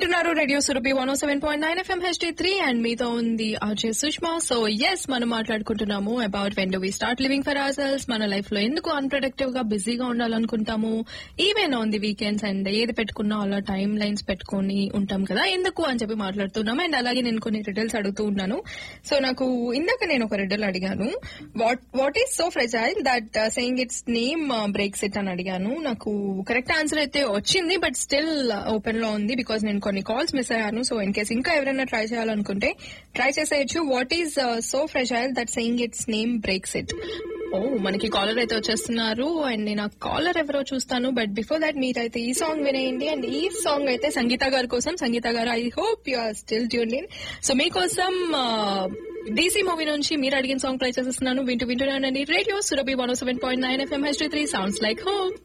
వింటున్నారు radio Surabhi one seven point nine FM HD three and మీతో ఉంది అజయ్ సుష్మా సో ఎస్ మనం మాట్లాడుకుంటున్నాము about when do we start living for ourselves మన life లో ఎందుకు అన్ప్రొడక్టివ్ గా బిజీగా ఉండాలనుకుంటాము even on the weekends and ఏది పెట్టుకున్నా అలా టైం లైన్స్ పెట్టుకొని ఉంటాం కదా ఎందుకు అని చెప్పి మాట్లాడుతున్నాము అండ్ అలాగే నేను కొన్ని రిటల్స్ అడుగుతూ ఉన్నాను సో నాకు ఇందాక నేను ఒక రిటల్ అడిగాను what what is so fragile that saying its name breaks it అని అడిగాను నాకు కరెక్ట్ ఆన్సర్ అయితే వచ్చింది బట్ స్టిల్ ఓపెన్ లో ఉంది బికాస్ నేను కొన్ని కాల్స్ మిస్ అయ్యాను సో ఇన్ కేస్ ఇంకా ఎవరైనా ట్రై చేయాలనుకుంటే ట్రై చేసేయచ్చు what is so fragile that saying its name breaks it ఓ మనకి కాలర్ అయితే వచ్చేస్తున్నారు అండ్ నేను ఆ కాలర్ ఎవరో చూస్తాను బట్ బిఫోర్ దట్ మీరైతే ఈ సాంగ్ వినేయండి అండ్ ఈ సాంగ్ అయితే సంగీత గారి కోసం సంగీత గారు I hope you are still tuned in so మీకోసం డీసీ మూవీ నుంచి మీరు అడిగిన సాంగ్ ప్లే చేసేస్తున్నాను వింటూ వింటూనే radio Surabhi one seven point nine FM H three sounds like home